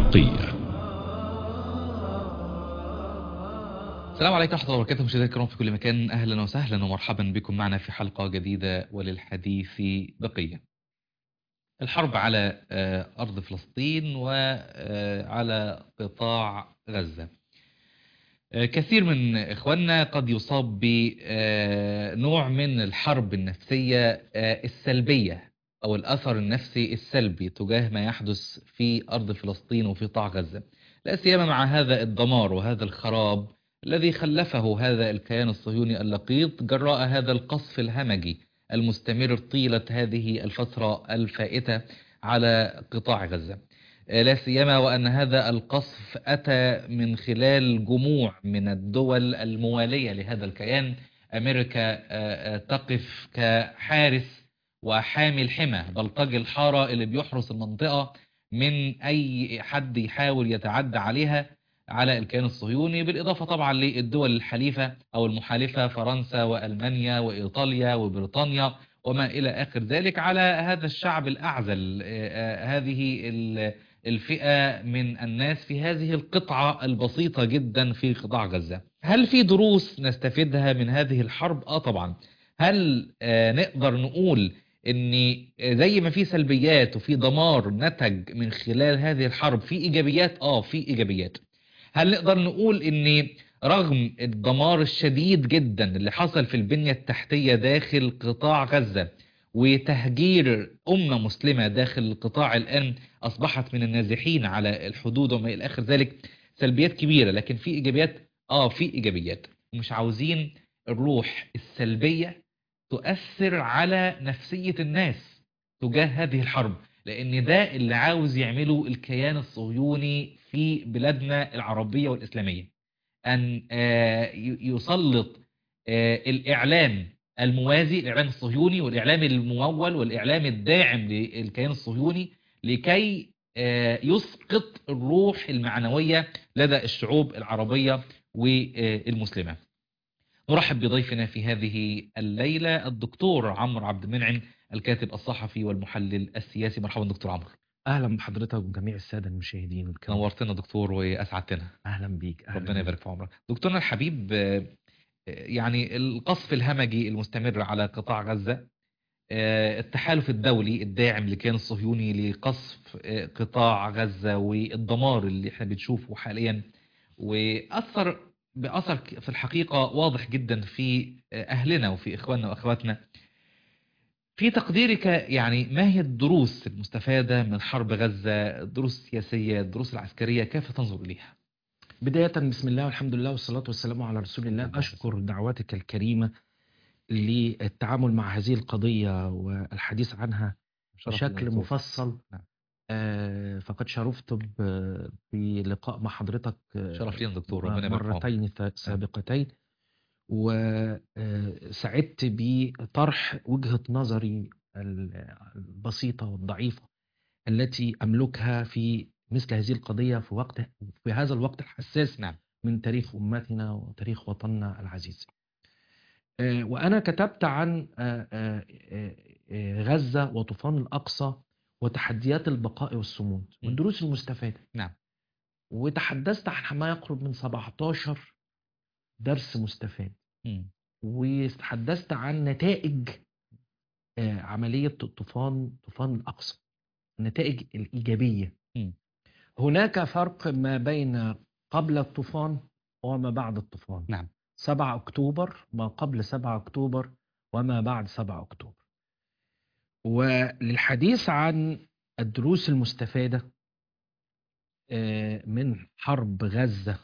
بقية السلام عليكم ورحمة الله وبركاته مشاهدينا الكرام في كل مكان أهلا وسهلا ومرحبا بكم معنا في حلقة جديدة وللحديث بقية الحرب على آه، أرض فلسطين وعلى قطاع غزة آه، كثير من إخواننا قد يصاب بنوع من الحرب النفسية آه، السلبية أو الأثر النفسي السلبي تجاه ما يحدث في أرض فلسطين وفي قطاع غزة لا سيما مع هذا الدمار وهذا الخراب الذي خلفه هذا الكيان الصهيوني اللقيط جراء هذا القصف الهمجي المستمر طيلة هذه الفترة الفائتة على قطاع غزة لا سيما وأن هذا القصف أتى من خلال جموع من الدول الموالية لهذا الكيان أمريكا آه، آه، تقف كحارس وحامي الحمى بلطجي الحارة اللي بيحرس المنطقة من أي حد يحاول يتعدى عليها على الكيان الصهيوني بالإضافة طبعا للدول الحليفة أو المحالفة فرنسا وألمانيا وإيطاليا وبريطانيا وما إلى آخر ذلك على هذا الشعب الأعزل آه، آه، هذه ال- الفئة من الناس في هذه القطعة البسيطة جدا في قطاع غزة هل في دروس نستفيدها من هذه الحرب؟ آه طبعا هل آه، نقدر نقول ان زي ما في سلبيات وفي دمار نتج من خلال هذه الحرب في ايجابيات اه في ايجابيات هل نقدر نقول ان رغم الدمار الشديد جدا اللي حصل في البنية التحتية داخل قطاع غزة وتهجير أمة مسلمة داخل القطاع الآن أصبحت من النازحين على الحدود وما إلى آخر ذلك سلبيات كبيرة لكن في إيجابيات آه في إيجابيات ومش عاوزين الروح السلبية تؤثر على نفسية الناس تجاه هذه الحرب لأن ده اللي عاوز يعمله الكيان الصهيوني في بلادنا العربية والإسلامية أن آه، ي- يسلط آه، الإعلام الموازي الإعلام الصهيوني والإعلام الممول والإعلام الداعم للكيان الصهيوني لكي آه، يسقط الروح المعنوية لدى الشعوب العربية والمسلمة نرحب بضيفنا في هذه الليلة الدكتور عمرو عبد المنعم الكاتب الصحفي والمحلل السياسي مرحبا دكتور عمرو اهلا بحضرتك وجميع الساده المشاهدين والكرام نورتنا دكتور واسعدتنا اهلا بيك أهلاً ربنا بيك. يبارك في عمرك دكتورنا الحبيب آه، آه، يعني القصف الهمجي المستمر على قطاع غزة آه، التحالف الدولي الداعم لكيان الصهيوني لقصف آه، قطاع غزة والدمار اللي احنا بنشوفه حاليا وأثر بأثر ك- في الحقيقة واضح جدا في آه، أهلنا وفي إخواننا وأخواتنا في تقديرك يعني ما هي الدروس المستفادة من حرب غزة الدروس السياسية الدروس العسكرية كيف تنظر إليها بدايه بسم الله والحمد لله والصلاه والسلام على رسول الله الله اشكر دعوتك الكريمه للتعامل مع هذه القضيه والحديث عنها شرف لنا بشكل دكتور. مفصل نعم. آه، فقد شرفت ب- بلقاء مع حضرتك آه، شرف لينا دكتور ربنا يبارك في عمرك. مرتين ث- سابقتين وسعدت بطرح وجهة نظري ال- البسيطة والضعيفة التي أملكها في مثل هذه القضية في وقت في هذا الوقت الحساس نعم من تاريخ أمتنا وتاريخ وطننا العزيز آه، وأنا كتبت عن آه، آه، آه، آه، غزة وطوفان الأقصى وتحديات البقاء والصمود م. والدروس المستفادة نعم. وتحدثت عن ما يقرب من 17 درس مستفاد مم. وتحدثت عن نتائج آه، عملية طوفان طوفان الأقصى النتائج الإيجابية م. هناك فرق ما بين قبل الطوفان وما بعد الطوفان نعم 7 أكتوبر ما قبل 7 أكتوبر وما بعد 7 أكتوبر وللحديث عن الدروس المستفادة آه، من حرب غزة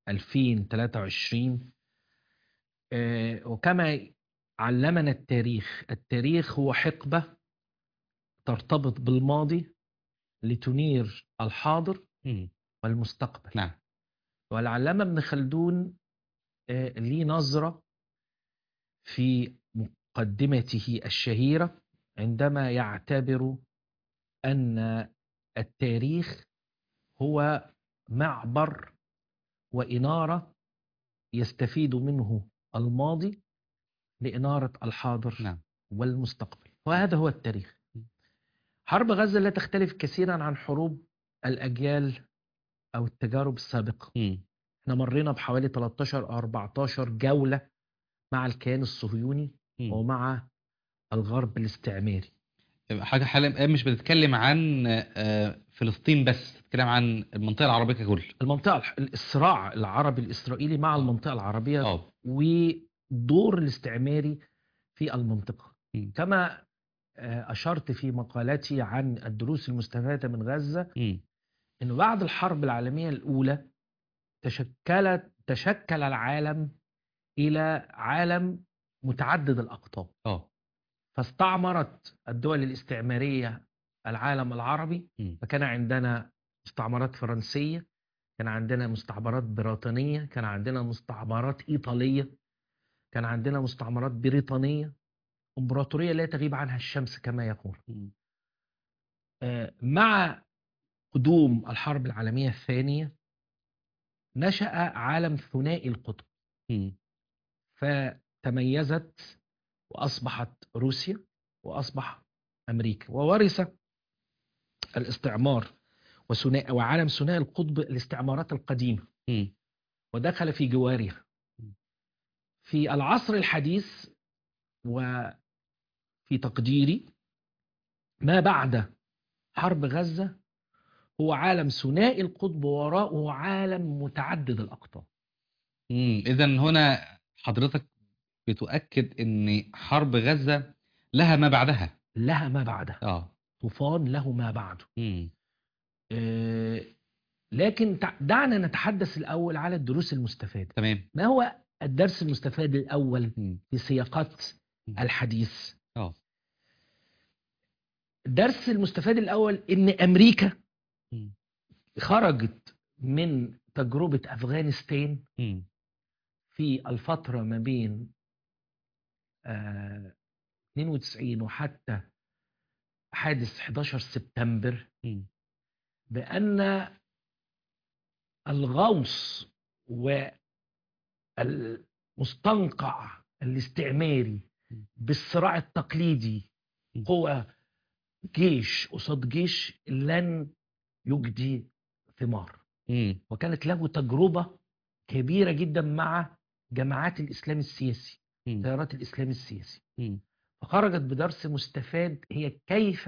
2023 آه، وكما علمنا التاريخ التاريخ هو حقبة ترتبط بالماضي لتنير الحاضر مم. والمستقبل نعم والعلامة ابن خلدون آه، ليه نظرة في مقدمته الشهيرة عندما يعتبر أن التاريخ هو معبر وإنارة يستفيد منه الماضي لإنارة الحاضر نعم والمستقبل وهذا هو التاريخ حرب غزة لا تختلف كثيرا عن حروب الأجيال او التجارب السابقه مم. احنا مرينا بحوالي 13 او 14 جوله مع الكيان الصهيوني مم. ومع الغرب الاستعماري حاجة حاليا مش بتتكلم عن آه، فلسطين بس بتتكلم عن المنطقة العربية ككل المنطقه الح- الصراع العربي الاسرائيلي مع آه. المنطقه العربيه اه ودور الاستعماري في المنطقه مم. كما آه، اشرت في مقالتي عن الدروس المستفاده من غزه مم. انه بعد الحرب العالميه الاولى تشكلت تشكل العالم الى عالم متعدد الاقطاب اه فاستعمرت الدول الاستعماريه العالم العربي مم. فكان عندنا مستعمرات فرنسيه كان عندنا مستعمرات بريطانيه كان عندنا مستعمرات ايطاليه كان عندنا مستعمرات بريطانيه امبراطوريه لا تغيب عنها الشمس كما يقول مم. آه، مع قدوم الحرب العالميه الثانيه نشا عالم ثنائي القطب مم. فتميزت واصبحت روسيا واصبح امريكا وورث الاستعمار وثنائي وعالم ثنائي القطب الاستعمارات القديمه مم. ودخل في جوارها في العصر الحديث وفي تقديري ما بعد حرب غزه هو عالم ثنائي القطب وراءه عالم متعدد الاقطاب مم. إذا هنا حضرتك بتؤكد إن حرب غزة لها ما بعدها لها ما بعدها اه طوفان له ما بعده مم. آه، لكن تع- دعنا نتحدث الأول على الدروس المستفادة تمام ما هو الدرس المستفاد الأول مم. في سياقات مم. الحديث اه الدرس المستفاد الأول إن أمريكا مم. خرجت من تجربة أفغانستان مم. في الفترة ما بين آه، 92 وحتى حادث 11 سبتمبر مم. بأن الغوص والمستنقع الاستعماري بالصراع التقليدي م. هو جيش قصاد جيش لن يجدي ثمار مم. وكانت له تجربة كبيرة جدا مع جماعات الإسلام السياسي مم. تيارات الإسلام السياسي مم. فخرجت بدرس مستفاد هي كيف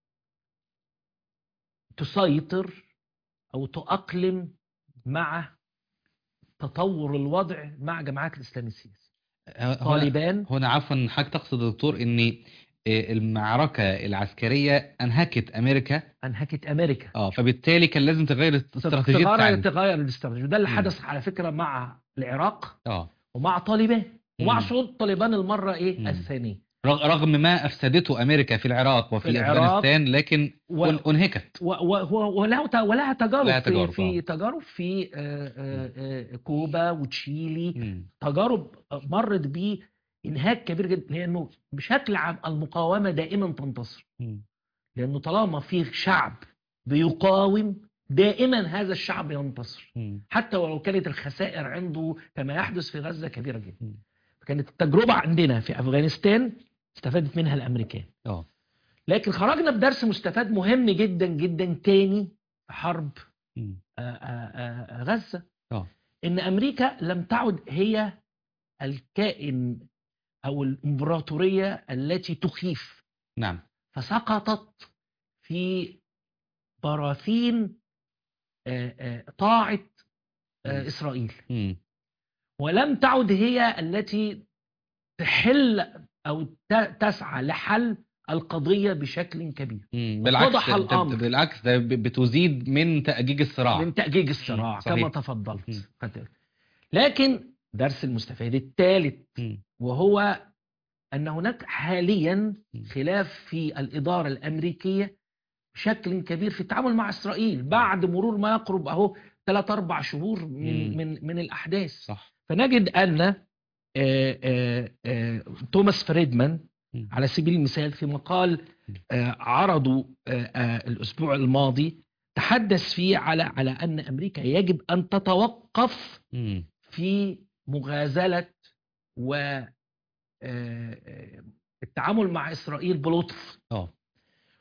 تسيطر او تؤقلم مع تطور الوضع مع جماعات الاسلام السياسي هنا طالبان هنا عفوا حضرتك تقصد يا دكتور ان آه، المعركة العسكرية انهكت امريكا انهكت امريكا اه فبالتالي كان لازم تغير الاستراتيجية تغير بتاعنا تغير الاستراتيجيه وده اللي مم. حدث على فكره مع العراق اه ومع طالبان ومع مم. صعود طالبان المره ايه مم. الثانيه رغ- رغم ما افسدته امريكا في العراق وفي في العراق افغانستان لكن و... أن- انهكت و... و... وله ت- ولها تجارب, لها تجارب، في, في آه. تجارب في آه، آه، آه، كوبا وتشيلي مم. تجارب مرت بانهاك كبير جدا لانه بشكل عام المقاومه دائما تنتصر مم. لانه طالما في شعب بيقاوم دائما هذا الشعب ينتصر مم. حتى ولو كانت الخسائر عنده كما يحدث في غزه كبيره جدا مم. فكانت التجربه عندنا في افغانستان استفادت منها الامريكان اه لكن خرجنا بدرس مستفاد مهم جدا جدا تاني في حرب مم. آه، آه، آه، غزه اه ان امريكا لم تعد هي الكائن او الامبراطوريه التي تخيف نعم فسقطت في براثين آه، آه، طاعه آه، مم. اسرائيل مم. ولم تعد هي التي تحل او ت- تسعى لحل القضيه بشكل كبير مم. بالعكس اتضح ده- الأمر. بالعكس ده ب- بتزيد من تأجيج الصراع من تأجيج الصراع مم، صحيح. كما تفضلت مم. خدت بالك. لكن درس المستفاد الثالث مم. وهو أن هناك حاليا مم. خلاف في الإدارة الأمريكية بشكل كبير في التعامل مع إسرائيل بعد مرور ما يقرب أهو ثلاث أربع شهور من, مم. من, من الأحداث صح فنجد أن آه، آه، آه، توماس فريدمان مم. على سبيل المثال في مقال آه، عرضوا آه، آه، الأسبوع الماضي تحدث فيه على على أن أمريكا يجب أن تتوقف مم. في مغازلة و آه، آه، التعامل مع إسرائيل بلطف اه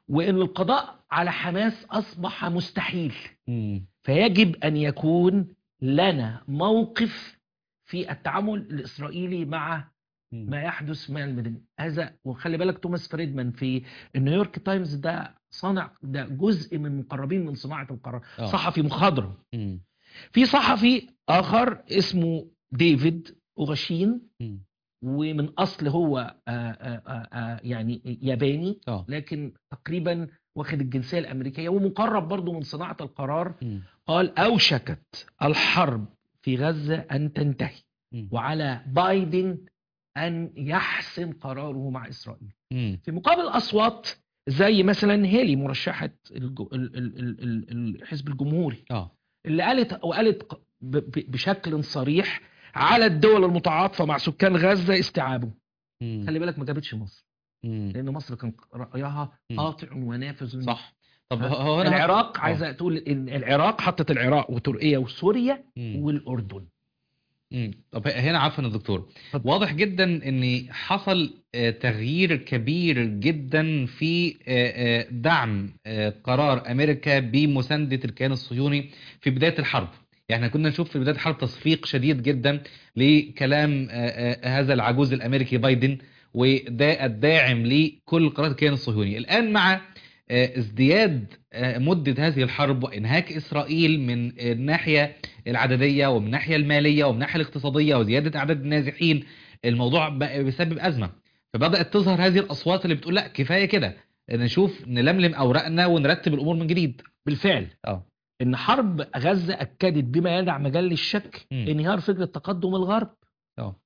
وان القضاء على حماس اصبح مستحيل مم. فيجب ان يكون لنا موقف في التعامل الاسرائيلي مع مم. ما يحدث مع المدني هذا وخلي بالك توماس فريدمان في النيويورك تايمز ده صانع ده جزء من مقربين من صناعه القرار آه. صحفي مخضرم مم. في صحفي اخر اسمه ديفيد اوغاشين مم. ومن اصل هو آه، آه، آه، آه، يعني ياباني اه لكن تقريبا واخد الجنسيه الامريكيه ومقرب برضه من صناعه القرار مم. قال اوشكت الحرب في غزه ان تنتهي مم. وعلى بايدن ان يحسم قراره مع اسرائيل مم. في مقابل اصوات زي مثلا هيلي مرشحه الج- ال- ال- ال- ال- الحزب الجمهوري اه اللي قالت وقالت ق- ب- ب- بشكل صريح على الدول المتعاطفه مع سكان غزه استيعابه مم. خلي بالك ما جابتش مصر مم. لان مصر كان رايها مم. قاطع ونافذ صح طب ها؟ هو انا العراق آه. عايزه تقول ان العراق حطت العراق وتركيا وسوريا مم. والاردن مم. طب هنا عفوا يا دكتور اتفضل. واضح جدا ان حصل آه، تغيير كبير جدا في آه، آه، دعم آه، قرار امريكا بمسانده الكيان الصهيوني في بدايه الحرب يعني احنا كنا نشوف في بدايه الحرب تصفيق شديد جدا لكلام آه، آه، هذا العجوز الامريكي بايدن وده الداعم لكل قرارات الكيان الصهيوني الان مع آه، ازدياد آه، مده هذه الحرب وانهاك اسرائيل من الناحيه العدديه ومن الناحيه الماليه ومن الناحيه الاقتصاديه وزياده اعداد النازحين الموضوع بقى بيسبب ازمه فبدات تظهر هذه الاصوات اللي بتقول لا كفايه كده نشوف نلملم اوراقنا ونرتب الامور من جديد بالفعل اه ان حرب غزه اكدت بما يدع مجال للشك مم. انهيار فكره تقدم الغرب اه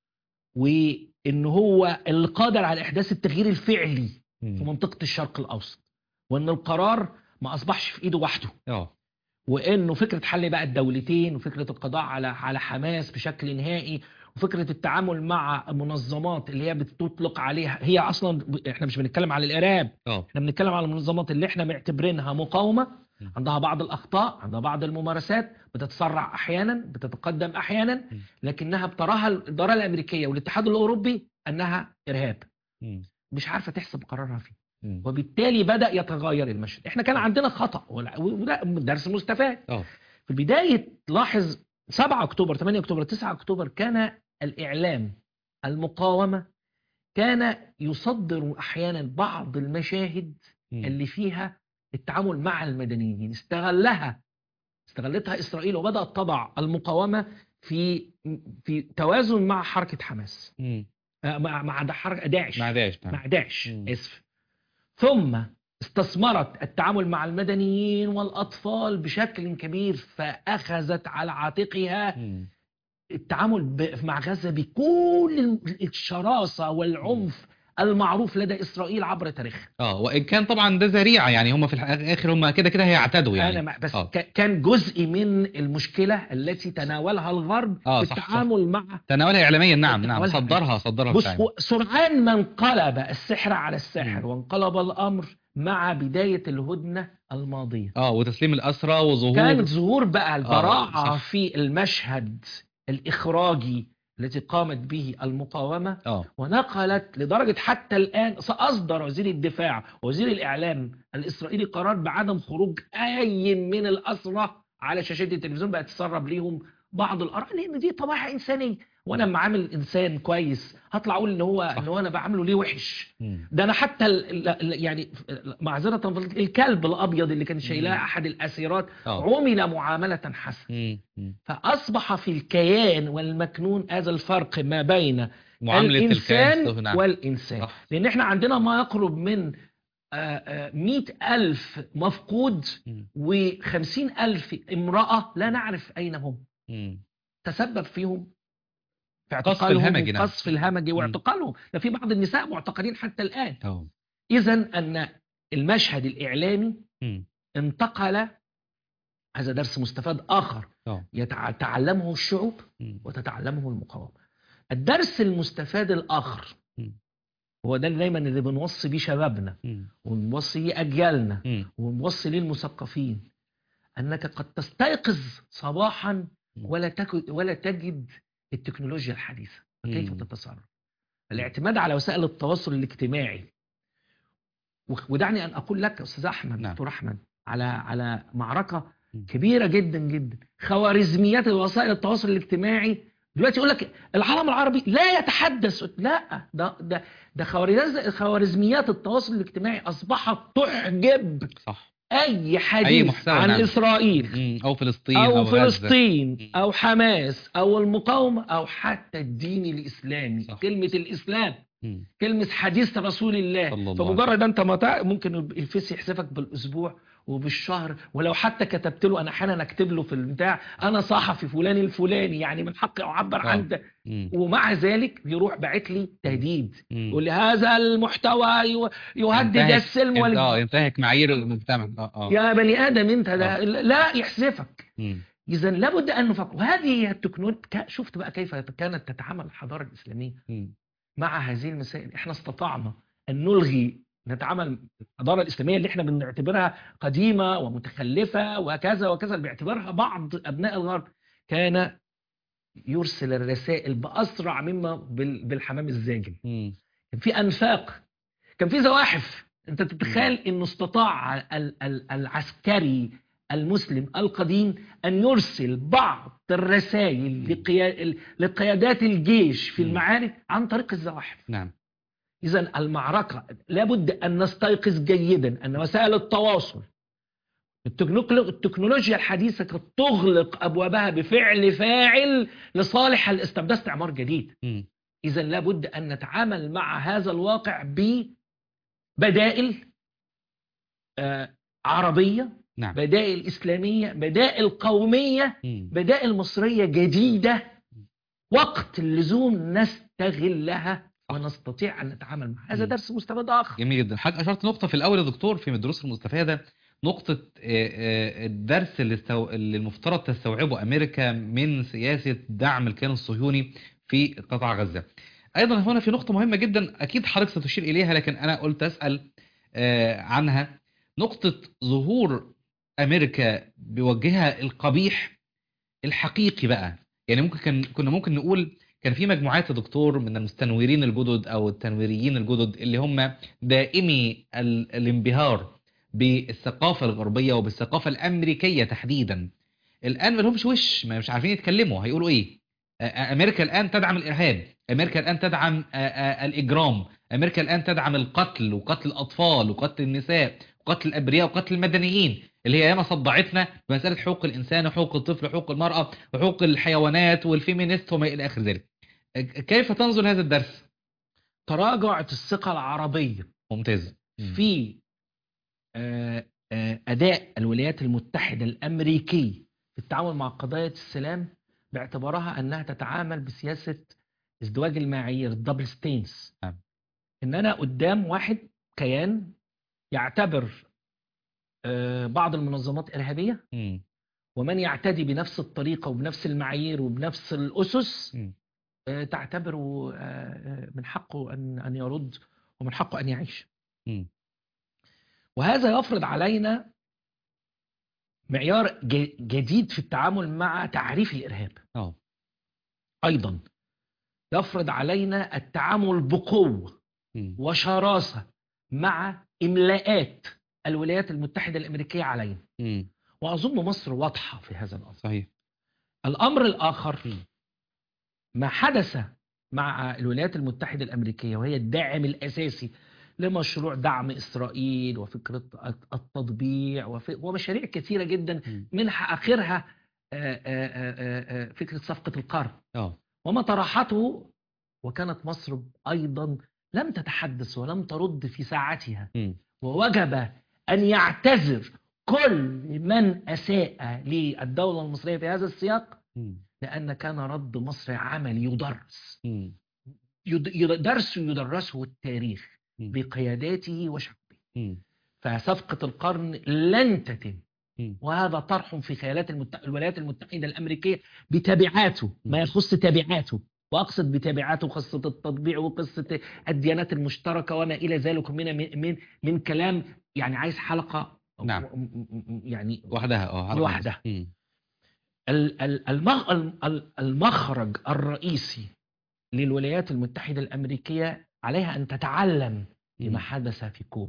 وان هو اللي قادر على احداث التغيير الفعلي في مم. منطقه الشرق الاوسط وان القرار ما اصبحش في ايده وحده اه وانه فكره حل بقى الدولتين وفكره القضاء على على حماس بشكل نهائي وفكره التعامل مع منظمات اللي هي بتطلق عليها هي اصلا احنا مش بنتكلم على الارهاب اه احنا بنتكلم على المنظمات اللي احنا معتبرينها مقاومه م. عندها بعض الاخطاء عندها بعض الممارسات بتتسرع احيانا بتتقدم احيانا م. لكنها بتراها الاداره الامريكيه والاتحاد الاوروبي انها ارهاب مم. مش عارفه تحسب قرارها فيه مم. وبالتالي بدا يتغير المشهد احنا كان عندنا خطا ولا- وده درس مستفاد اه في بدايه لاحظ 7 اكتوبر 8 اكتوبر 9 اكتوبر كان الاعلام المقاومه كان يصدر احيانا بعض المشاهد مم. اللي فيها التعامل مع المدنيين استغلها استغلتها اسرائيل وبدات تضع المقاومه في في توازن مع حركه حماس مم. آه، مع مع دا- حركه داعش مع داعش نعم مع داعش مم. اسف ثم استثمرت التعامل مع المدنيين والاطفال بشكل كبير فاخذت على عاتقها مم. التعامل ب- مع غزه بكل الشراسه والعنف المعروف لدى اسرائيل عبر تاريخها اه وان كان طبعا ده ذريعه يعني هم في الاخر هم كده كده هيعتدوا يعني انا مع- بس آه. ك- كان جزء من المشكله التي تناولها الغرب آه، في صح، صح. التعامل مع تناولها اعلاميا نعم نعم تناولها صدرها صدرها بص بالفعل. هو سرعان ما انقلب السحر على الساحر مم. وانقلب الامر مع بدايه الهدنه الماضيه اه وتسليم الاسرى وظهور كانت ظهور بقى البراعه صح. في المشهد الاخراجي الذي قامت به المقاومه اه ونقلت لدرجه حتى الان اصدر وزير الدفاع وزير الاعلام الاسرائيلي قرار بعدم خروج اي من الاسرى على شاشات التلفزيون بقت تسرب ليهم بعض الاراء لان دي طبيعه انسانيه وانا لما عامل انسان كويس هطلع اقول ان هو صح. ان هو انا بعامله ليه وحش مم. ده انا حتى ال- ال- يعني معذره فضلت- الكلب الابيض اللي كان شايلاه مم. احد الاسيرات اه عمل معامله حسنه مم. مم. فاصبح في الكيان والمكنون هذا الفرق ما بين معامله الإنسان الكائن نعم والإنسان صح. لأن احنا عندنا ما يقرب من مئة ألف مفقود مم. وخمسين ألف امرأة لا نعرف أين هم مم. تسبب فيهم في قصف اعتقالهم الهمجي، نعم. قصف الهمجي واعتقالهم ده في بعض النساء معتقلين حتى الآن اه إذا أن المشهد الإعلامي مم. انتقل هذا درس مستفاد آخر اه يتعلمه الشعوب مم. وتتعلمه المقاومة الدرس المستفاد الآخر مم. هو ده اللي دايما اللي بنوصي بيه شبابنا مم. ونوصي بيه أجيالنا مم. ونوصي ليه المثقفين أنك قد تستيقظ صباحا مم. ولا تجد ولا تجد التكنولوجيا الحديثة فكيف مم. تتصرف الاعتماد على وسائل التواصل الاجتماعي و- ودعني ان اقول لك استاذ احمد نعم. دكتور احمد على على معركه م. كبيره جدا جدا خوارزميات وسائل التواصل الاجتماعي دلوقتي يقول لك العالم العربي لا يتحدث لا ده ده ده خوارز- خوارزميات التواصل الاجتماعي اصبحت تعجب صح اي حديث محتوى، عن نعم. اسرائيل مم. او فلسطين او او, غزة. فلسطين مم. او حماس او المقاومه او حتى الدين الاسلامي صح. كلمه الاسلام مم. كلمه حديث رسول الله صلى الله فمجرد انت ما تع- ممكن الفيس يحسبك بالاسبوع وبالشهر ولو حتى كتبت له انا احيانا اكتب له في البتاع انا صحفي فلان الفلاني يعني من حقي اعبر آه. عن ده مم. ومع ذلك يروح باعت لي تهديد مم. يقول لي هذا المحتوى ي- يهدد ينتهك- السلم اه وال... ينتهك معايير المجتمع اه اه يا بني ادم انت ده آه. لا يحذفك مم. اذا لابد ان نفكر وهذه هي التكنولوجيا ك- شفت بقى كيف كانت تتعامل الحضاره الاسلاميه مم. مع هذه المسائل احنا استطعنا ان نلغي نتعامل الحضاره الاسلاميه اللي احنا بنعتبرها قديمه ومتخلفه وكذا وكذا اللي بيعتبرها بعض ابناء الغرب كان يرسل الرسائل باسرع مما بال- بالحمام الزاجل مم. كان في انفاق كان في زواحف انت تتخيل انه استطاع ال- ال- العسكري المسلم القديم ان يرسل بعض الرسائل لقيا- لقيادات الجيش في مم. المعارك عن طريق الزواحف نعم اذا المعركه لابد ان نستيقظ جيدا ان وسائل التواصل التكنولو- التكنولوجيا الحديثه قد تغلق ابوابها بفعل فاعل لصالح الاستعمار ده استعمار جديد مم. إذا لابد أن نتعامل مع هذا الواقع ببدائل آه، عربية نعم بدائل إسلامية بدائل قومية مم. بدائل مصرية جديدة وقت اللزوم نستغلها ونستطيع أن نتعامل معها هذا مم. درس مستفاد آخر جميل جدا حضرتك اشرت نقطه في الاول يا دكتور في الدروس المستفاده نقطه آه، آه، الدرس اللي, استو... اللي المفترض تستوعبه امريكا من سياسه دعم الكيان الصهيوني في قطاع غزه ايضا هنا في نقطه مهمه جدا اكيد حضرتك ستشير اليها لكن انا قلت اسال آه، عنها نقطه ظهور امريكا بوجهها القبيح الحقيقي بقى يعني ممكن كان كنا ممكن نقول كان في مجموعات يا دكتور من المستنورين الجدد او التنويريين الجدد اللي هم دائمي ال- الانبهار بالثقافه الغربيه وبالثقافه الامريكيه تحديدا الان ما لهمش وش ما مش عارفين يتكلموا هيقولوا ايه آ- آ- امريكا الان تدعم الارهاب امريكا الان تدعم آ- آ- الاجرام امريكا الان تدعم القتل وقتل الاطفال وقتل النساء وقتل الابرياء وقتل المدنيين اللي هي ياما صدعتنا بمساله حقوق الانسان وحقوق الطفل وحقوق المراه وحقوق الحيوانات والفيمينيست وما الى اخر ذلك كيف تنظر هذا الدرس تراجعت الثقة العربية ممتاز في آه، آه، أداء الولايات المتحدة الأمريكية في التعامل مع قضايا السلام باعتبارها أنها تتعامل بسياسة ازدواج المعايير الدبل ستينز نعم. إن أنا قدام واحد كيان يعتبر آه، بعض المنظمات إرهابية مم. ومن يعتدي بنفس الطريقة وبنفس المعايير وبنفس الأسس مم. آه، تعتبره آه، آه، من حقه أن أن يرد ومن حقه أن يعيش مم. وهذا يفرض علينا معيار ج- جديد في التعامل مع تعريف الإرهاب اه أيضا يفرض علينا التعامل بقوة مم. وشراسة مع إملاءات الولايات المتحدة الأمريكية علينا مم. وأظن مصر واضحة في هذا الأمر صحيح الأمر الآخر ما حدث مع الولايات المتحدة الأمريكية وهي الداعم الأساسي لمشروع دعم إسرائيل وفكرة التطبيع وف- ومشاريع كثيرة جدا مم. منها آخرها آه، آه، آه، آه، فكرة صفقة القرن اه وما طرحته وكانت مصر أيضا لم تتحدث ولم ترد في ساعتها مم. ووجب أن يعتذر كل من أساء للدولة المصرية في هذا السياق مم. لأن كان رد مصر عمل يدرس مم. يد- يد- درس يدرسه التاريخ مم. بقياداته وشعبه مم. فصفقة القرن لن تتم مم. وهذا طرح في خيالات المت... الولايات المتحدة الأمريكية بتبعاته ما يخص تبعاته وأقصد بتبعاته قصة التطبيع وقصة الديانات المشتركة وما إلى ذلك من من من, من كلام يعني عايز حلقة نعم. م- م- م- يعني وحدها اه على لوحدها. مم. ال- ال- المغ- ال- المخرج الرئيسي للولايات المتحدة الأمريكية عليها أن تتعلم مم. لما حدث في كوبو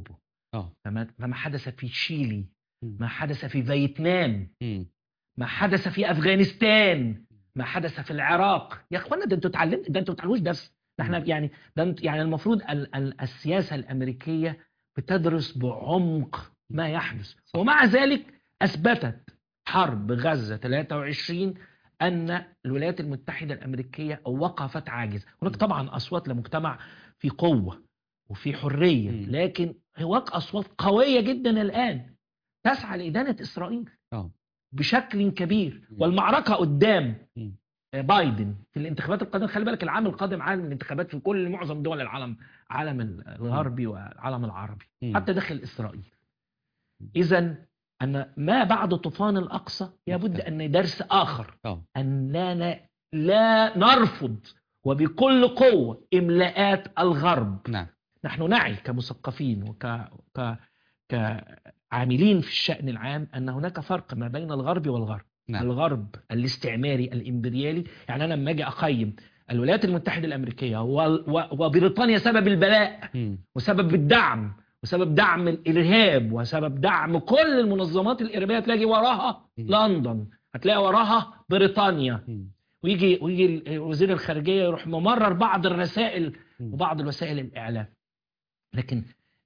اه فما فما حدث في تشيلي مم. ما حدث في فيتنام مم. ما حدث في افغانستان ما حدث في العراق يا اخوانا ده انتوا اتعلمتوا ده انتوا ما بتتعلموش درس ده احنا يعني ده انت- يعني المفروض ال ال السياسه الامريكيه بتدرس بعمق ما يحدث صح. ومع ذلك اثبتت حرب غزه 23 ان الولايات المتحده الامريكيه وقفت عاجزه هناك م. طبعا اصوات لمجتمع في قوه وفي حريه م. لكن هناك اصوات قويه جدا الان تسعى لادانه اسرائيل اه بشكل كبير م. والمعركه قدام م. بايدن في الانتخابات القادمه خلي بالك العام القادم عالم الانتخابات في كل معظم دول العالم عالم الغربي والعالم العربي مم. حتى داخل اسرائيل اذا ان ما بعد طوفان الاقصى لابد مختلف. ان درس اخر اه ان لا ن- لا نرفض وبكل قوه املاءات الغرب نعم نحن نعي كمثقفين وك ك كعاملين في الشأن العام أن هناك فرق ما بين الغرب والغرب نعم. الغرب الاستعماري الإمبريالي يعني أنا لما أجي أقيم الولايات المتحدة الأمريكية و- و- وبريطانيا سبب البلاء مم. وسبب الدعم وسبب دعم الإرهاب وسبب دعم كل المنظمات الإرهابية هتلاقي وراها مم. لندن هتلاقي وراها بريطانيا مم. ويجي ويجي وزير الخارجيه يروح ممرر بعض الرسائل مم. وبعض الوسائل الاعلام لكن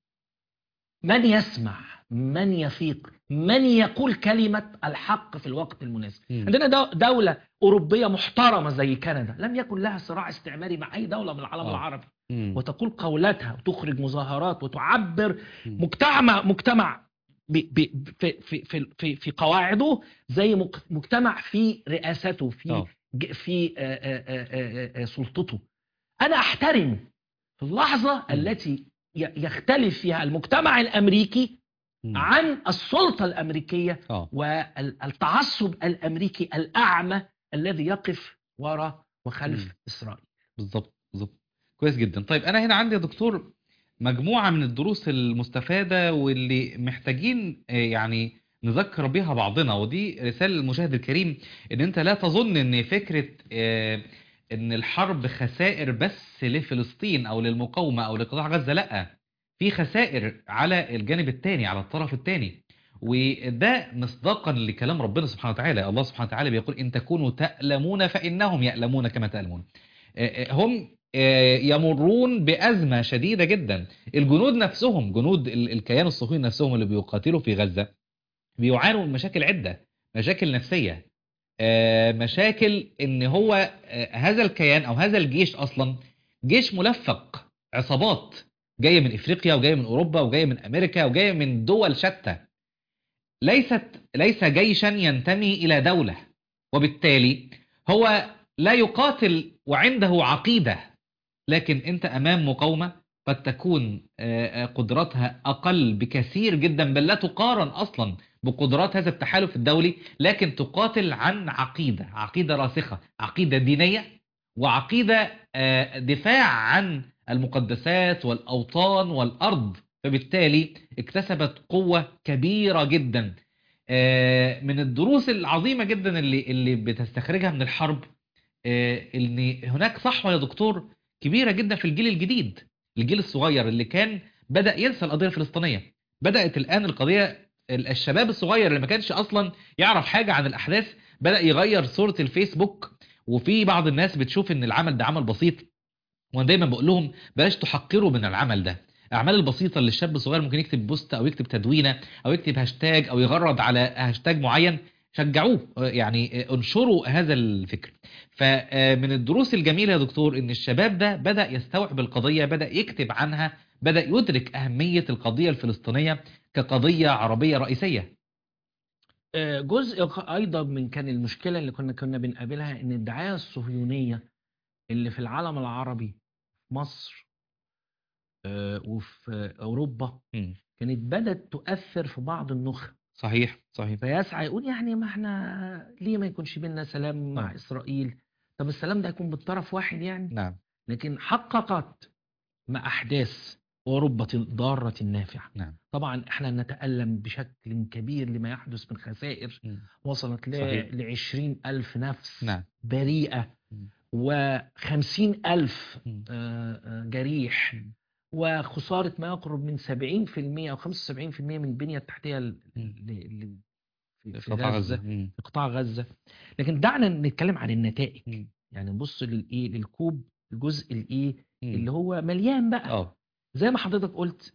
من يسمع من يفيق من يقول كلمه الحق في الوقت المناسب مم. عندنا دو- دوله اوروبيه محترمه زي كندا لم يكن لها صراع استعماري مع اي دوله من العالم آه. العربي مم. وتقول قولتها وتخرج مظاهرات وتعبر مم. مجتمع مجتمع ب ب في في في في, في قواعده زي مج- مجتمع في رئاسته في آه. ج- في آه، آه، آه، آه، آه، سلطته انا احترم في اللحظه التي ي- يختلف فيها المجتمع الامريكي مم. عن السلطه الامريكيه اه والتعصب الامريكي الاعمى الذي يقف وراء وخلف مم. اسرائيل بالظبط بالظبط كويس جدا طيب انا هنا عندي يا دكتور مجموعه من الدروس المستفاده واللي محتاجين آه، يعني نذكر بها بعضنا ودي رساله للمشاهد الكريم ان انت لا تظن ان فكره آه، ان الحرب خسائر بس لفلسطين او للمقاومه او لقطاع غزه لا في خسائر على الجانب الثاني على الطرف الثاني وده مصداقا لكلام ربنا سبحانه وتعالى الله سبحانه وتعالى بيقول ان تكونوا تألمون فإنهم يألمون كما تألمون آه، آه، هم آه، يمرون بأزمة شديدة جدا الجنود نفسهم جنود ال- الكيان الصهيوني نفسهم اللي بيقاتلوا في غزة بيعانوا من مشاكل عدة مشاكل نفسية آه، مشاكل ان هو آه، هذا الكيان او هذا الجيش اصلا جيش ملفق عصابات جايه من افريقيا وجايه من اوروبا وجايه من امريكا وجايه من دول شتى ليست ليس جيشا ينتمي الى دوله وبالتالي هو لا يقاتل وعنده عقيده لكن انت امام مقاومه قد تكون آه، آه، قدراتها اقل بكثير جدا بل لا تقارن اصلا بقدرات هذا التحالف الدولي لكن تقاتل عن عقيده عقيده راسخه عقيده دينيه وعقيده آه، دفاع عن المقدسات والاوطان والارض فبالتالي اكتسبت قوه كبيره جدا آه، من الدروس العظيمه جدا اللي اللي بتستخرجها من الحرب آه، ان هناك صحوه يا دكتور كبيره جدا في الجيل الجديد الجيل الصغير اللي كان بدا ينسى القضيه الفلسطينيه بدات الان القضيه الشباب الصغير اللي ما كانش اصلا يعرف حاجه عن الاحداث بدا يغير صوره الفيسبوك وفي بعض الناس بتشوف ان العمل ده عمل بسيط وانا دايما بقول لهم بلاش تحقروا من العمل ده الاعمال البسيطه اللي الشاب الصغير ممكن يكتب بوست او يكتب تدوينه او يكتب هاشتاج او يغرد على هاشتاج معين شجعوه يعني انشروا هذا الفكر فمن الدروس الجميله يا دكتور ان الشباب ده بدا يستوعب القضيه بدا يكتب عنها بدا يدرك اهميه القضيه الفلسطينيه كقضيه عربيه رئيسيه آه، جزء خ- ايضا من كان المشكله اللي كنا كنا بنقابلها ان الدعايه الصهيونيه اللي في العالم العربي في مصر آه، وفي اوروبا مم. كانت بدات تؤثر في بعض النخب صحيح صحيح فيسعى يقول يعني ما احنا ليه ما يكونش بيننا سلام مع آه. اسرائيل طب السلام ده هيكون بالطرف واحد يعني نعم لكن حققت مع احداث اوروبا الضاره النافعه نعم طبعا احنا نتالم بشكل كبير لما يحدث من خسائر مم. وصلت صحيح. ل 20 ألف نفس نعم بريئة مم. و50 ألف مم. آه، آه، جريح مم. وخساره ما يقرب من 70% او 75% من البنيه التحتيه ل- مم. ل- ل- في في قطاع غزه مم. في قطاع غزه لكن دعنا نتكلم عن النتائج مم. يعني نبص للايه للكوب الجزء الايه مم. اللي هو مليان بقى اه زي ما حضرتك قلت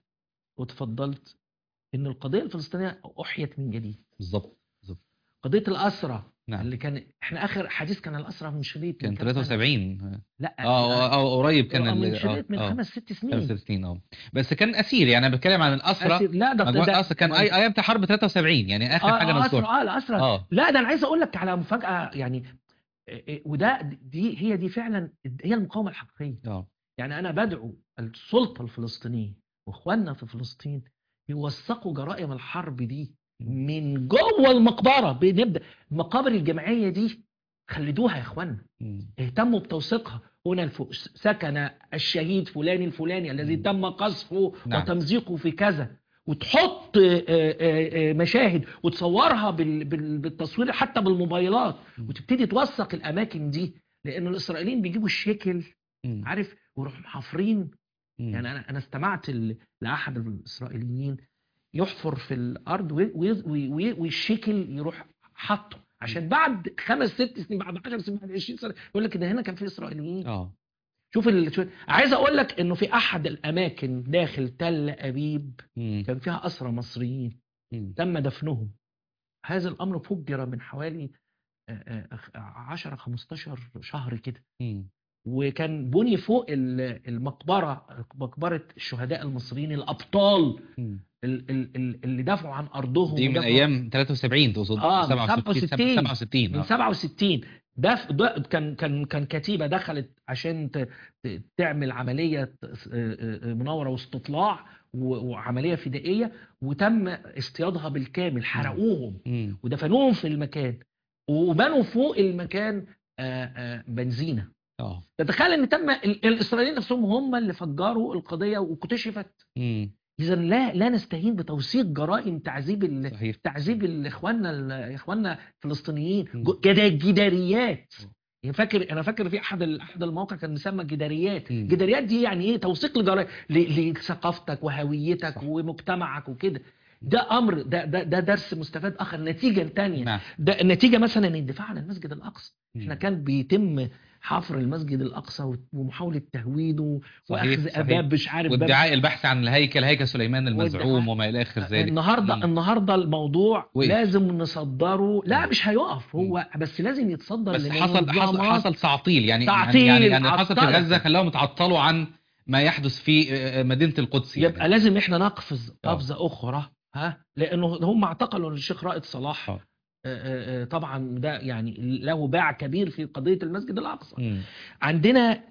وتفضلت ان القضيه الفلسطينيه احيت من جديد بالظبط قضيه الاسرى نعم اللي كان احنا اخر حديث كان الاسرى من شريط كان من كام سنة؟ 73 لا اه اه قريب كان آه، من ال- شريط من آه، آه. خمس ست سنين 65 اه بس كان اسير يعني انا بتكلم عن الاسرى أسير. لا ده مجموعه ده الاسرى كان اي ايام حرب 73 يعني اخر آه، حاجه آه، أسرى مذكوره اه الاسرى اه لا ده انا عايز اقول لك على مفاجاه يعني إيه، إيه، وده دي هي دي فعلا هي المقاومه الحقيقيه اه يعني انا بدعو السلطه الفلسطينيه واخواننا في فلسطين يوثقوا جرائم الحرب دي من جوه المقبره بنبدا المقابر الجماعيه دي خلدوها يا اخوانا مم. اهتموا بتوثيقها هنا الف... سكن الشهيد فلان الفلاني الذي مم. تم قصفه نعم. وتمزيقه في كذا وتحط آه، آه، آه، مشاهد وتصورها بال... بال... بالتصوير حتى بالموبايلات مم. وتبتدي توثق الاماكن دي لان الاسرائيليين بيجيبوا الشكل مم. عارف ويروحوا محفرين مم. يعني انا انا استمعت ل... لاحد الاسرائيليين يحفر في الارض وي... وي... وي... والشكل يروح حاطه عشان بعد خمس ست سنين بعد 10 سنين بعد 20 سنه يقول لك ده هنا كان في اسرائيليين اه شوف ال... شوف- عايز اقول لك انه في احد الاماكن داخل تل ابيب مم. كان فيها اسرى مصريين مم. تم دفنهم هذا الامر فجر من حوالي آه، آه، 10 15 شهر كده مم. وكان بني فوق ال- المقبره مقبره الشهداء المصريين الابطال مم. ال- ال- ال- اللي دافعوا عن ارضهم دي من ودافعوا- ايام 73 تقصد آه، من 67 67. 67 من اه 67 ده ف- ده كان كان كان كتيبه دخلت عشان ت- ت- تعمل عمليه آه، آه، آه، مناوره واستطلاع و- وعمليه فدائيه وتم اصطيادها بالكامل حرقوهم مم. ودفنوهم في المكان وبنوا فوق المكان آه، آه، بنزينه اه تتخيل ان تم ال- الاسرائيليين نفسهم هم اللي فجروا القضيه واكتشفت مم. اذا لا لا نستهين بتوثيق جرائم تعذيب ال- صحيح تعذيب ال- اخواننا ال- اخواننا الفلسطينيين مم. جو- جدا- جداريات مم. يعني فاكر انا فاكر في احد ال- احد المواقع كان مسمى جداريات مم. جداريات دي يعني ايه توثيق لجرائم ل- لثقافتك وهويتك صح. ومجتمعك وكده ده امر ده ده ده درس مستفاد اخر نتيجه تانية نعم ده النتيجه مثلا الدفاع عن المسجد الاقصى احنا مم. كان بيتم حفر المسجد الاقصى ومحاوله تهويده صحيح، واخذ صحيح. اباب مش عارف باب وادعاء البحث عن الهيكل هيكل سليمان المزعوم والدعاء. وما الى اخر ذلك النهارده مم. النهارده الموضوع وقف. لازم نصدره لا مم. مش هيقف هو بس لازم يتصدر بس حصل حصل لمنظمات حصل تعطيل يعني تعطيل، يعني يعني اللي حصل في عطلت. غزه خلاهم يتعطلوا عن ما يحدث في آه، مدينه القدس يعني. يبقى لازم احنا نقفز آه. قفزه اخرى ها لانه هم اعتقلوا الشيخ رائد صلاح آه. آه، آه، آه، طبعا ده يعني له باع كبير في قضيه المسجد الاقصى مم. عندنا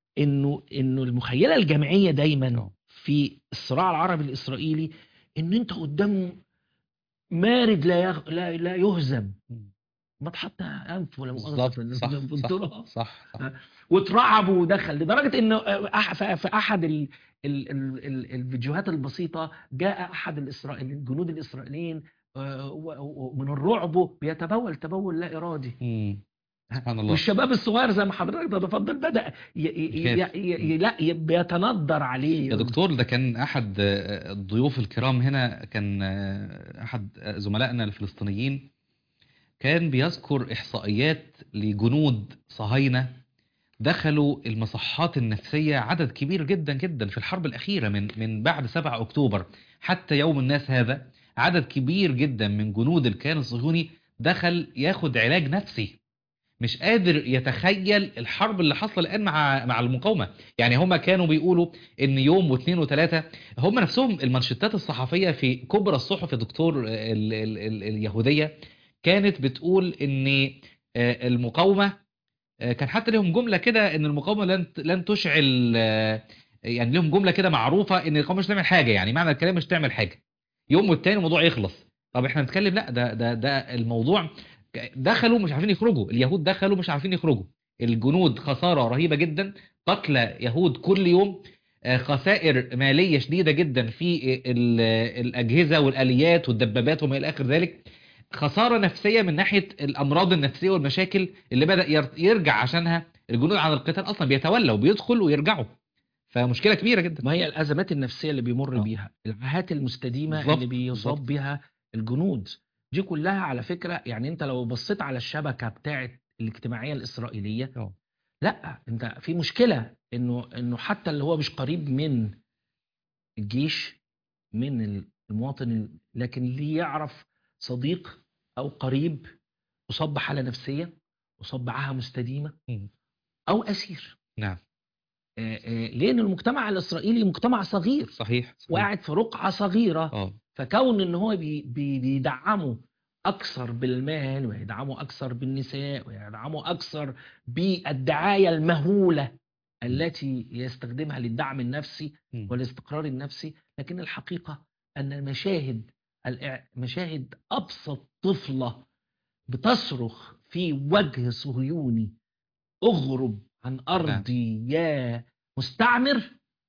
انه انه المخيله الجمعيه دايما آه. في الصراع العربي الاسرائيلي ان انت قدام مارد لا يغ... لا, لا يهزم مم. ما تحط انف ولا مؤاخذه بالظبط في- صح في صح التراب. صح, صح. واترعب ودخل لدرجه انه أح- ف- في احد ال... ال... ال... ال... الفيديوهات البسيطه جاء احد الاسرائيليين الجنود الاسرائيليين آه، و- ومن الرعب بيتبول تبول لا ارادي مم. سبحان الله والشباب الصغير زي ما حضرتك تتفضل بدا ي... ي... يخاف. ي... ي... لا ي... بيتندر عليه يا دكتور ده كان احد آه، الضيوف الكرام هنا كان آه، احد زملائنا الفلسطينيين كان بيذكر احصائيات لجنود صهاينه دخلوا المصحات النفسيه عدد كبير جدا جدا في الحرب الاخيره من من بعد 7 اكتوبر حتى يوم الناس هذا عدد كبير جدا من جنود الكيان الصهيوني دخل ياخد علاج نفسي مش قادر يتخيل الحرب اللي حصل الان مع مع المقاومه يعني هما كانوا بيقولوا ان يوم واثنين وثلاثه هم نفسهم المانشيتات الصحفيه في كبرى الصحف يا دكتور ال ال ال اليهوديه كانت بتقول ان آه، المقاومه آه، كان حتى لهم جمله كده ان المقاومه لن لن تشعل آه، يعني لهم جمله كده معروفه ان المقاومه مش تعمل حاجه يعني معنى الكلام مش تعمل حاجه يوم والتاني الموضوع يخلص طب احنا بنتكلم لا ده ده ده الموضوع دخلوا مش عارفين يخرجوا اليهود دخلوا مش عارفين يخرجوا الجنود خساره رهيبه جدا قتل يهود كل يوم آه، خسائر ماليه شديده جدا في ال- الاجهزه والاليات والدبابات وما الى اخر ذلك خساره نفسيه من ناحيه الامراض النفسيه والمشاكل اللي بدا ير- يرجع عشانها الجنود عن القتال اصلا بيتولوا بيدخل ويرجعوا فمشكله كبيره جدا ما هي الازمات النفسيه اللي بيمر آه. بيها العاهات المستديمه بالظبط، اللي بيصاب بالظبط. بيها الجنود دي كلها على فكره يعني انت لو بصيت على الشبكه بتاعه الاجتماعيه الاسرائيليه آه. لا انت في مشكله انه انه حتى اللي هو مش قريب من الجيش من المواطن ال- لكن ليه يعرف صديق او قريب اصاب بحاله نفسيه اصاب بعاهه مستديمه مم. او اسير نعم آه، آه، لان المجتمع الاسرائيلي مجتمع صغير صحيح, صحيح. وقاعد في رقعه صغيره اه فكون ان هو بي بي بيدعمه اكثر بالمال ويدعمه اكثر بالنساء ويدعمه اكثر بالدعايه المهوله التي يستخدمها للدعم النفسي مم. والاستقرار النفسي لكن الحقيقه ان مشاهد الإع- مشاهد ابسط طفله بتصرخ في وجه صهيوني اغرب عن ارضي يا مستعمر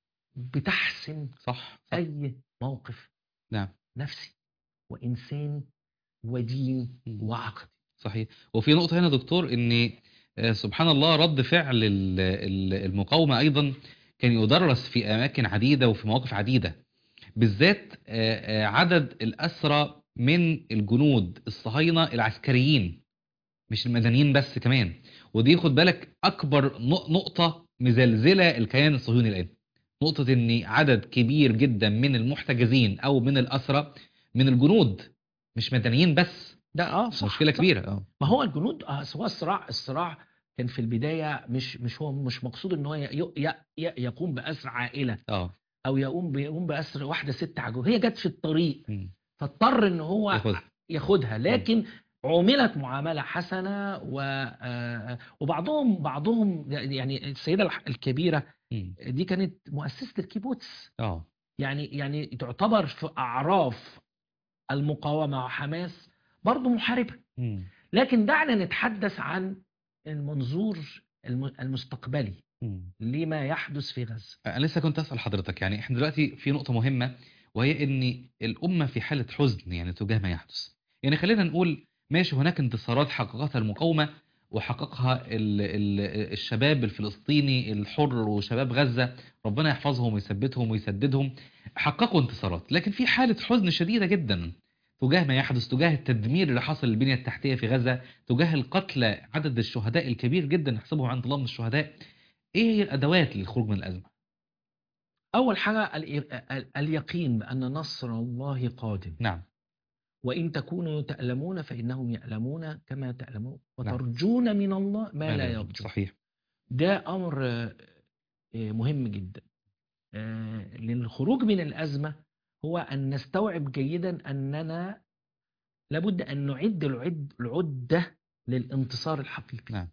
بتحسم صح, صح. اي موقف نعم نفسي وانساني وديني مم. وعقدي صحيح وفي نقطة هنا دكتور ان آه، سبحان الله رد فعل ال- ال- المقاومة ايضا كان يدرس في اماكن عديدة وفي مواقف عديدة بالذات آه، آه، عدد الاسرى من الجنود الصهاينة العسكريين مش المدنيين بس كمان ودي خد بالك اكبر نق- نقطة مزلزلة الكيان الصهيوني الان نقطة ان عدد كبير جدا من المحتجزين او من الاسرى من الجنود مش مدنيين بس ده اه صح مشكلة صح. كبيرة اه ما هو الجنود آه سواء الصراع الصراع كان في البدايه مش مش هو مش مقصود ان هو ي- ي- ي- يقوم باسر عائله اه او يقوم بيقوم باسر واحده ست عجوز هي جت في الطريق مم. فاضطر ان هو ياخدها. ياخدها لكن عوملت معامله حسنه و آه، وبعضهم بعضهم يعني السيده الح- الكبيره مم. دي كانت مؤسسه الكيبوتس اه يعني يعني تعتبر في اعراف المقاومه وحماس برضه محاربه مم. لكن دعنا نتحدث عن المنظور الم- المستقبلي مم. لما يحدث في غزه انا لسه كنت اسال حضرتك يعني احنا دلوقتي في نقطه مهمه وهي ان الامه في حاله حزن يعني تجاه ما يحدث يعني خلينا نقول ماشي هناك انتصارات حققتها المقاومه وحققها ال ال الشباب الفلسطيني الحر وشباب غزه ربنا يحفظهم ويثبتهم ويسددهم حققوا انتصارات لكن في حاله حزن شديده جدا تجاه ما يحدث تجاه التدمير اللي حصل للبنيه التحتيه في غزه تجاه القتلى عدد الشهداء الكبير جدا نحسبه عند الله من الشهداء ايه هي الادوات للخروج من الازمه اول حاجه ال- ال- اليقين بان نصر الله قادم نعم وان تكونوا تألمون فانهم يألمون كما تألمون نعم. وترجون من الله ما لا يرجون صحيح ده امر آه، آه، مهم جدا آه، للخروج من الازمه هو ان نستوعب جيدا اننا لابد ان نعد العد العده للانتصار الحقيقي نعم.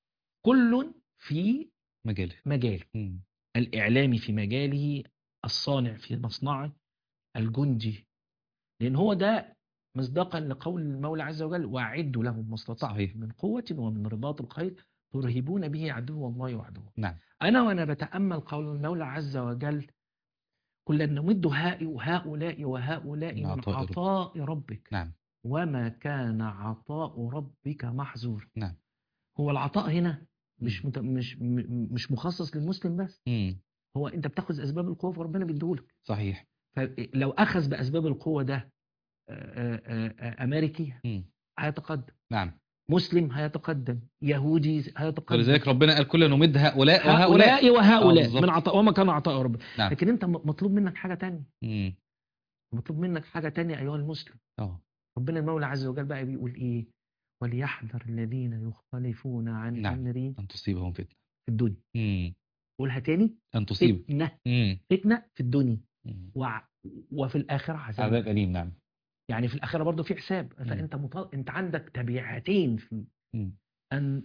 كل في مجالي مجاله مم. الإعلامي في مجاله الصانع في مصنعه الجندي لأن هو ده مصداقا لقول المولى عز وجل وأعدوا لهم ما استطعتم صحيح. من قوة ومن رباط الخيل ترهبون به عدو الله وعدوه نعم أنا وأنا بتأمل قول المولى عز وجل كلا نمد هاء- هؤلاء وهؤلاء من من عطاء ربك. عطاء ربك نعم وما كان عطاء ربك محظور نعم. هو العطاء هنا مش مم. مت... مش م- مش مخصص للمسلم بس مم. هو انت بتاخذ اسباب القوه فربنا بيديهولك صحيح فلو اخذ باسباب القوه ده آه، آه، آه، امريكي مم. هيتقدم نعم مسلم هيتقدم يهودي هيتقدم ولذلك ربنا قال كل نمد هؤلاء وهؤلاء هؤلاء آه، وهؤلاء بالظبط. من عطاء وما كان عطاء ربنا نعم. لكن انت م- مطلوب منك حاجه تانية مم. مطلوب منك حاجه تانية ايها المسلم اه ربنا المولى عز وجل بقى بيقول ايه وليحذر الذين يخالفون عن نعم. امري ان تصيبهم فتنه في الدنيا مم. قولها تاني ان تصيب فتنه مم. فتنه في الدنيا مم. وع- وفي الاخره عذاب عذاب اليم نعم يعني في الاخره برضه في حساب فانت مطل... انت عندك تبعتين في مم. ان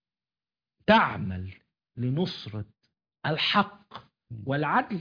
تعمل لنصره الحق مم. والعدل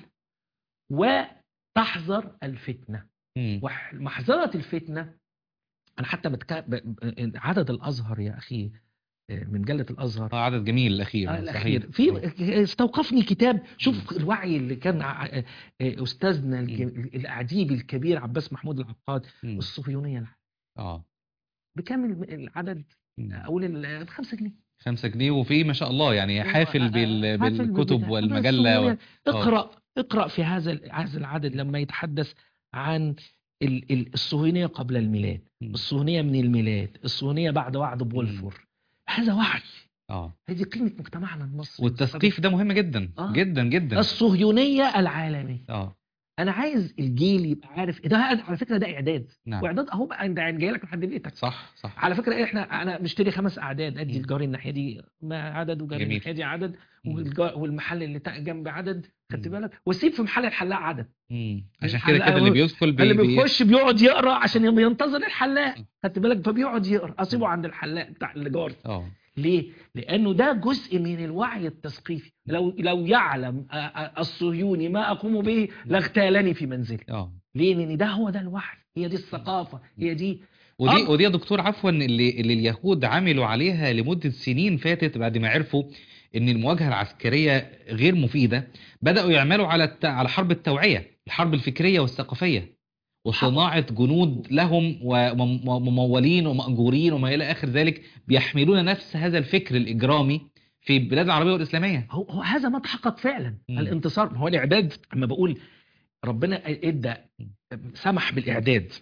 وتحذر الفتنه مم. ومحذره الفتنه انا حتى بتك... ب... ب- عدد الازهر يا اخي من مجله الازهر آه، عدد جميل الاخير آه، صحيح. الاخير في استوقفني كتاب شوف الوعي اللي كان ع- آه، آه، استاذنا الج- الاديب الكبير عباس محمود العقاد مم. الصهيونيه اه بكامل العدد مم. اقول ال- الخمسة جنيه 5 جنيه وفي ما شاء الله يعني حافل بال... حافل بالكتب بتاع- والمجلة و... الصهيونية. اقرأ اقرأ في هذا ال- هذا العدد لما يتحدث عن ال- ال- الصهيونية قبل الميلاد مم. الصهيونية من الميلاد الصهيونية بعد وعد بولفور هذا وعي اه هذه قيمة مجتمعنا المصري والتثقيف ده مهم جدا آه. جدا جدا الصهيونية العالمية اه انا عايز الجيل يبقى عارف ده على فكرة ده اعداد نعم واعداد اهو بقى انت جاي لك لحد بيتك صح صح على فكره احنا انا مشتري خمس اعداد ادي مم. الجاري الناحيه دي ما عدد وجاري جميل. الناحيه دي عدد مم. والجا- والمحل اللي تا- جنب عدد خدت مم. بالك واسيب في محل الحلاق عدد مم. عشان الحلقة كده كده اللي و- بيدخل بي... اللي بي... بيخش بيقعد يقرا عشان ينتظر الحلاق مم. خدت بالك فبيقعد يقرا اسيبه عند الحلاق بتاع الجار اه ليه؟ لانه ده جزء من الوعي التثقيفي لو لو يعلم آ- آ- الصهيوني ما اقوم به لاغتالني في منزلي اه ليه؟ لان ده هو ده الوعي هي دي الثقافه هي دي ودي أب- ودي يا دكتور عفوا اللي اللي اليهود عملوا عليها لمدة سنين فاتت بعد ما عرفوا ان المواجهة العسكرية غير مفيدة بدأوا يعملوا على الت... على حرب التوعية الحرب الفكرية والثقافية وصناعة جنود لهم ومم- وممولين ومأجورين وما إلى آخر ذلك بيحملون نفس هذا الفكر الإجرامي في البلاد العربية والإسلامية هو, هو هذا ما تحقق فعلا مم. الانتصار هو الاعداد لما بقول ربنا ادى سمح بالاعداد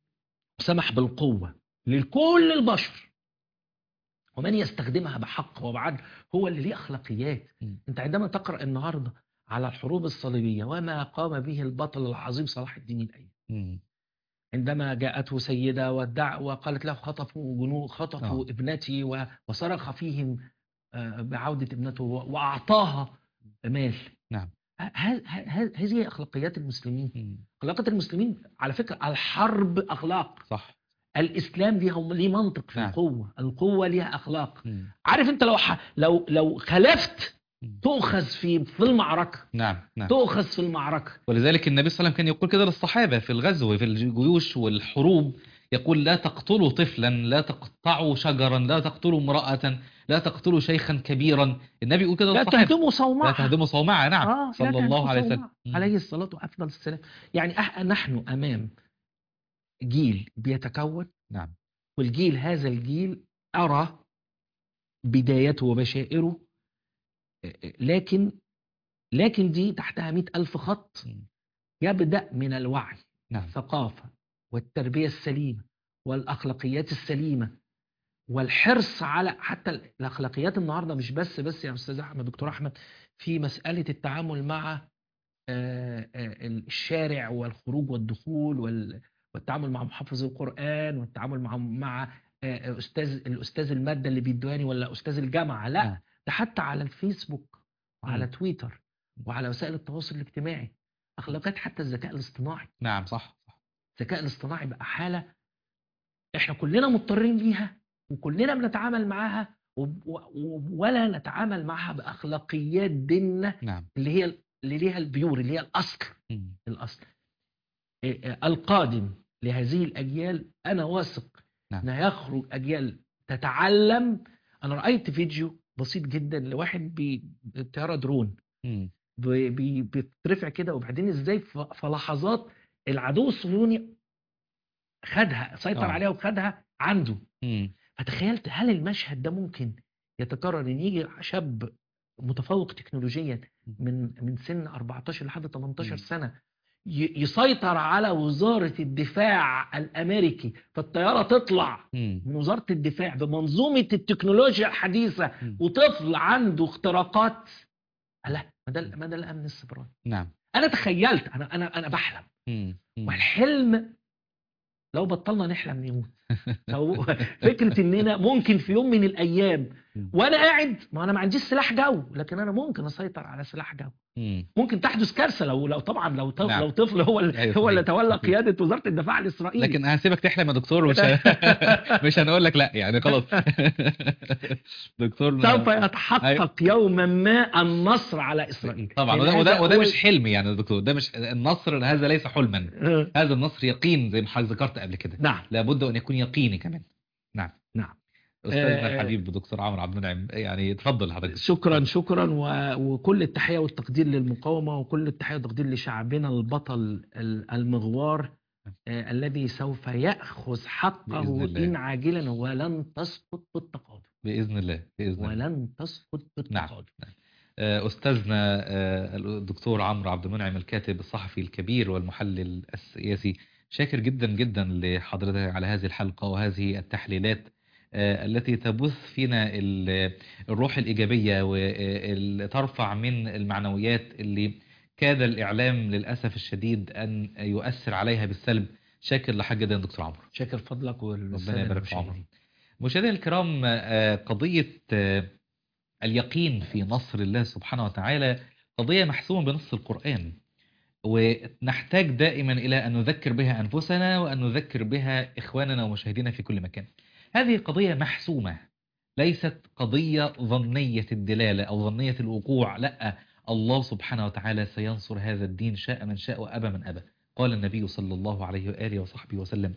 سمح بالقوه لكل البشر ومن يستخدمها بحق وبعدل هو اللي ليه اخلاقيات مم. انت عندما تقرا النهارده على الحروب الصليبيه وما قام به البطل العظيم صلاح الدين الايوبي مم. عندما جاءته سيدة وادع وقالت له خطفوا جنود خطفوا آه. ا و- وصرخ فيهم آه، بعودة ابنته و- وأعطاها مال نعم. ه- ه- ه- هذه أخلاقيات المسلمين مم. أخلاقيات المسلمين على فكرة الحرب أخلاق صح الإسلام ليه ليه منطق في نعم. القوة القوة ليها أخلاق مم. عارف أنت لو ح... لو لو خلفت مم. تؤخذ في في المعركة نعم نعم تؤخذ في المعركة ولذلك النبي صلى الله عليه وسلم كان يقول كده للصحابة في الغزو في الجيوش والحروب يقول لا تقتلوا طفلا لا تقطعوا شجرا لا تقتلوا امرأة لا تقتلوا شيخا كبيرا النبي يقول كده لا للصحابة تهدموا لا صومعها تهدموا صومعة نعم آه، لا صلى الله تهدموا عليه وسلم صومعها. مم. عليه الصلاة وأفضل السلام يعني أح- نحن أمام جيل بيتكون نعم والجيل هذا الجيل أرى بدايته وبشائره لكن لكن دي تحتها مئة ألف خط مم. يبدأ من الوعي نعم الثقافة والتربية السليمة والأخلاقيات السليمة والحرص على حتى الأخلاقيات النهاردة مش بس بس يا أستاذ أحمد دكتور أحمد في مسألة التعامل مع آه، آه، الشارع والخروج والدخول وال- والتعامل مع محافظ القرآن والتعامل مع مع آه، أستاذ الأستاذ المادة اللي بيدواني ولا أستاذ الجامعة لا نعم. ده حتى على الفيسبوك وعلى مم. تويتر وعلى وسائل التواصل الاجتماعي أخلاقيات حتى الذكاء الاصطناعي نعم صح صح الذكاء الاصطناعي بقى حالة احنا كلنا مضطرين ليها وكلنا بنتعامل معاها وب- و- و- ولا نتعامل معها بأخلاقيات ديننا نعم اللي هي اللي ليها البيور اللي هي الأصل مم. الأصل إيه إيه القادم لهذه الأجيال أنا واثق نعم. أن يخرج أجيال تتعلم أنا رأيت فيديو بسيط جدا لواحد بي- بطيارة درون مم. بي- بي- بيترفع كده وبعدين ازاي في في لحظات العدو الصهيوني خدها سيطر آه. عليها وخدها عنده مم. فتخيلت هل المشهد ده ممكن يتكرر ان يجي شاب متفوق تكنولوجيا من من سن 14 لحد 18 مم. سنه ي- يسيطر على وزاره الدفاع الامريكي فالطياره تطلع مم. من وزاره الدفاع بمنظومه التكنولوجيا الحديثه مم. وطفل عنده اختراقات لا ما ده ما ده الامن السيبراني نعم انا تخيلت انا انا انا بحلم مم. مم. والحلم لو بطلنا نحلم نموت لو فكره اننا ممكن في يوم من الايام مم. وانا قاعد ما انا ما عنديش سلاح جو لكن انا ممكن اسيطر على سلاح جو مم. ممكن تحدث كارثه لو لو طبعا لو طفل نعم. لو طفل هو ال- أيوة هو اللي صحيح. تولى صحيح. قياده وزاره الدفاع الاسرائيلي لكن هسيبك تحلم يا دكتور ومش ه... مش هنقول لك لا يعني خلاص دكتور سوف يتحقق يوما ما النصر على اسرائيل طبعا لأن وده, وده, هذا وده هو- مش حلم يعني يا دكتور ده مش النصر هذا ليس حلما آه، هذا النصر يقين زي ما حضرتك ذكرت قبل كده نعم لابد ان يكون يقيني كمان نعم نعم. استاذنا آه، الحبيب دكتور عمرو عبد المنعم يعني اتفضل حضرتك شكرا شكرا و... وكل التحيه والتقدير للمقاومه وكل التحيه والتقدير لشعبنا البطل ال- المغوار آه الذي سوف ياخذ حقه بإذن الله. ان عاجلا ولن تسقط بالتقادم بإذن الله بإذن الله ولن تسقط نعم بالتقادم آه، أستاذنا آه، الدكتور عمرو عبد المنعم الكاتب الصحفي الكبير والمحلل السياسي شاكر جدا جدا لحضرتك على هذه الحلقة وهذه التحليلات آه، التي تبث فينا ال- الروح الإيجابية وترفع من المعنويات اللي كاد الإعلام للأسف الشديد أن يؤثر عليها بالسلب شاكر لحاجة جدا يا دكتور عمرو شاكر فضلك والسادة ربنا يبارك في عمرك المشاهدين. مشاهدينا الكرام آه، قضية آه، اليقين في نصر الله سبحانه وتعالى قضية محسومة بنص القرآن ونحتاج دائما إلى أن نذكر بها أنفسنا وأن نذكر بها إخواننا ومشاهدينا في كل مكان هذه قضية محسومة ليست قضية ظنية الدلالة أو ظنية الوقوع لا الله سبحانه وتعالى سينصر هذا الدين شاء من شاء وأبى من أبى قال النبي صلى الله عليه وآله وصحبه وسلم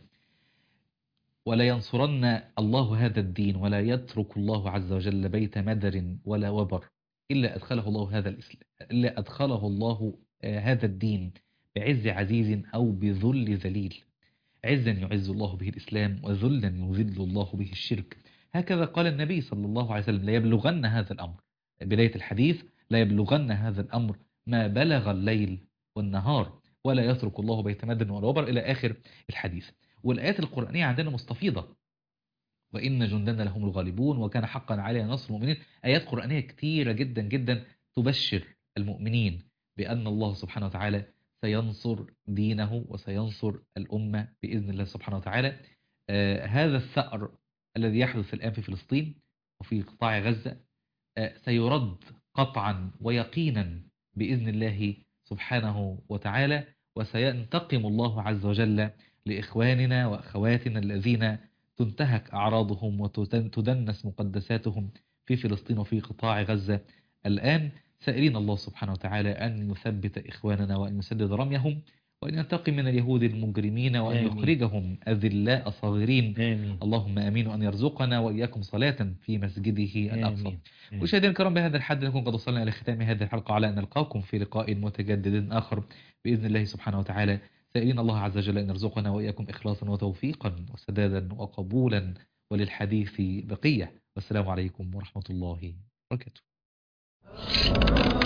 ولا ينصرن الله هذا الدين ولا يترك الله عز وجل بيت مدر ولا وبر إلا أدخله الله هذا الإسلام إلا أدخله الله آه، هذا الدين بعز عزيز أو بذل ذليل عزا يعز الله به الإسلام وذلا يذل الله به الشرك هكذا قال النبي صلى الله عليه وسلم لا يبلغن هذا الأمر بداية الحديث لا يبلغن هذا الأمر ما بلغ الليل والنهار ولا يترك الله بيت مدر ولا وبر إلى آخر الحديث والآيات القرآنية عندنا مستفيضة وإن جندنا لهم الغالبون وكان حقا علينا نصر المؤمنين آيات قرآنية كتيرة جدا جدا تبشر المؤمنين بأن الله سبحانه وتعالى سينصر دينه وسينصر الأمة بإذن الله سبحانه وتعالى آه هذا الثأر الذي يحدث الآن في فلسطين وفي قطاع غزة آه سيرد قطعا ويقينا بإذن الله سبحانه وتعالى وسينتقم الله عز وجل لإخواننا وأخواتنا الذين تنتهك أعراضهم وتدنس مقدساتهم في فلسطين وفي قطاع غزة الآن سائلين الله سبحانه وتعالى أن يثبت إخواننا وأن يسدد رميهم وأن ينتقم من اليهود المجرمين وأن آمين. يخرجهم أذلاء صاغرين آمين اللهم آمين وأن يرزقنا وإياكم صلاة في مسجده الأقصى آمين آمين. مشاهدينا الكرام بهذا الحد نكون قد وصلنا إلى ختام هذه الحلقة على أن نلقاكم في لقاء متجدد آخر بإذن الله سبحانه وتعالى سائلين الله عز وجل أن يرزقنا وإياكم إخلاصا وتوفيقا وسدادا وقبولا وللحديث بقية والسلام عليكم ورحمة الله وبركاته